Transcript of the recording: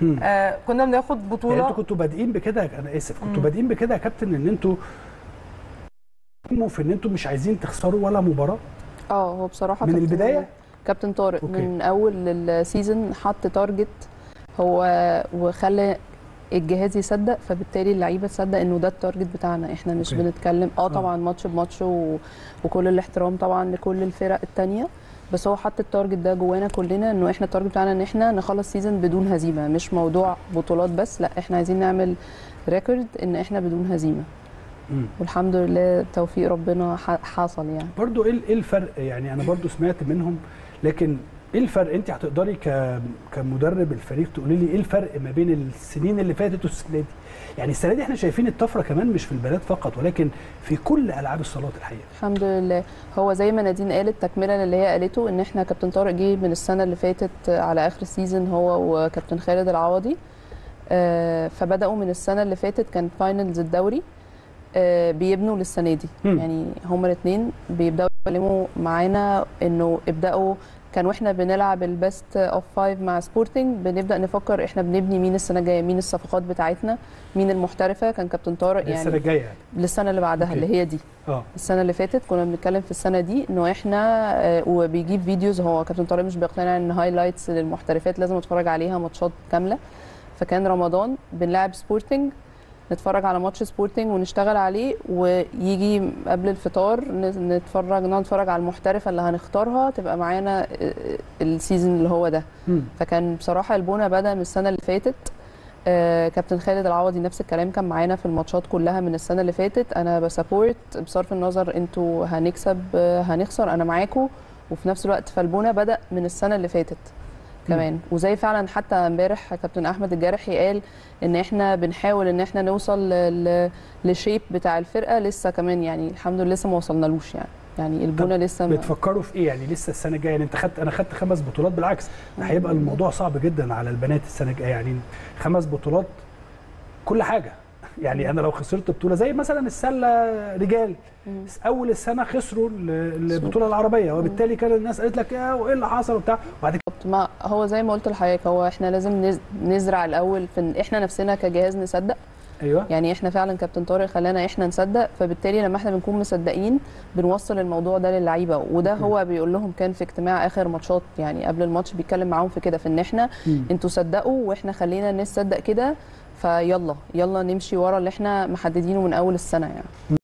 مم. آه كنا بناخد يعني بطوله انتوا كنتوا بادئين بكده انا اسف كنتوا مم. بادئين بكده يا كابتن ان انتوا في ان انتوا مش عايزين تخسروا ولا مباراه اه هو بصراحه من كابتن- البداية؟ كابتن طارق أوكي. من اول السيزون حط تارجت هو وخلى الجهاز يصدق فبالتالي اللعيبه تصدق انه ده التارجت بتاعنا احنا مش أوكي. بنتكلم اه طبعا ماتش بماتش و... وكل الاحترام طبعا لكل الفرق التانية بس هو حط التارجت ده جوانا كلنا انه احنا التارجت بتاعنا ان احنا نخلص سيزون بدون هزيمه مش موضوع بطولات بس لا احنا عايزين نعمل ريكورد ان احنا بدون هزيمه مم. والحمد لله توفيق ربنا ح- حصل يعني برضو ايه ايه الفرق يعني انا برضو سمعت منهم لكن ايه الفرق انت هتقدري ك... كمدرب الفريق تقولي لي ايه الفرق ما بين السنين اللي فاتت والسنه دي يعني السنه دي احنا شايفين الطفره كمان مش في البنات فقط ولكن في كل العاب الصالات الحقيقه الحمد لله هو زي ما نادين قالت تكمله للي هي قالته ان احنا كابتن طارق جه من السنه اللي فاتت على اخر السيزون هو وكابتن خالد العوضي آه، فبداوا من السنه اللي فاتت كان فاينلز الدوري آه، بيبنوا للسنه دي مم. يعني هما الاثنين بيبداوا يتكلموا معانا انه ابداوا كان واحنا بنلعب البيست اوف فايف مع سبورتنج بنبدا نفكر احنا بنبني مين السنه الجايه مين الصفقات بتاعتنا مين المحترفه كان كابتن طارق السنه يعني الجايه يعني للسنه اللي بعدها أوكي. اللي هي دي اه السنه اللي فاتت كنا بنتكلم في السنه دي انه احنا آه، وبيجيب فيديوز هو كابتن طارق مش بيقتنع ان هايلايتس للمحترفات لازم اتفرج عليها ماتشات كامله فكان رمضان بنلعب سبورتنج نتفرج على ماتش سبورتنج ونشتغل عليه ويجي قبل الفطار ن- نتفرج نقعد نتفرج على المحترفه اللي هنختارها تبقى معانا آه، السيزون اللي هو ده مم. فكان بصراحه البونه بدا من السنه اللي فاتت آه، كابتن خالد العوضي نفس الكلام كان معانا في الماتشات كلها من السنه اللي فاتت انا بسابورت بصرف النظر انتوا هنكسب آه، هنخسر انا معاكم وفي نفس الوقت فالبونه بدا من السنه اللي فاتت كمان وزي فعلا حتى امبارح كابتن احمد الجارحي قال ان احنا بنحاول ان احنا نوصل ل- ل- لشيب بتاع الفرقه لسه كمان يعني الحمد لله لسه ما وصلنالوش يعني يعني البونه لسه ما بتفكروا في ايه يعني لسه السنه الجايه يعني انت خدت انا خدت خمس بطولات بالعكس ده هيبقى الموضوع صعب جدا على البنات السنه الجايه يعني خمس بطولات كل حاجه يعني انا لو خسرت بطوله زي مثلا السله رجال مم. اول السنه خسروا ال- البطوله العربيه وبالتالي كان الناس قالت لك يا وايه اللي حصل وبتاع وبعد كده بالظبط. ما هو زي ما قلت لحضرتك هو احنا لازم نز- نزرع الاول في إن احنا نفسنا كجهاز نصدق ايوه يعني احنا فعلا كابتن طارق خلانا احنا نصدق فبالتالي لما احنا بنكون مصدقين بنوصل الموضوع ده للعيبه وده أوكي. هو بيقول لهم كان في اجتماع اخر ماتشات يعني قبل الماتش بيتكلم معاهم في كده في ان احنا مم. انتوا صدقوا واحنا خلينا الناس تصدق كده فيلا يلا نمشي ورا اللي احنا محددينه من اول السنه يعني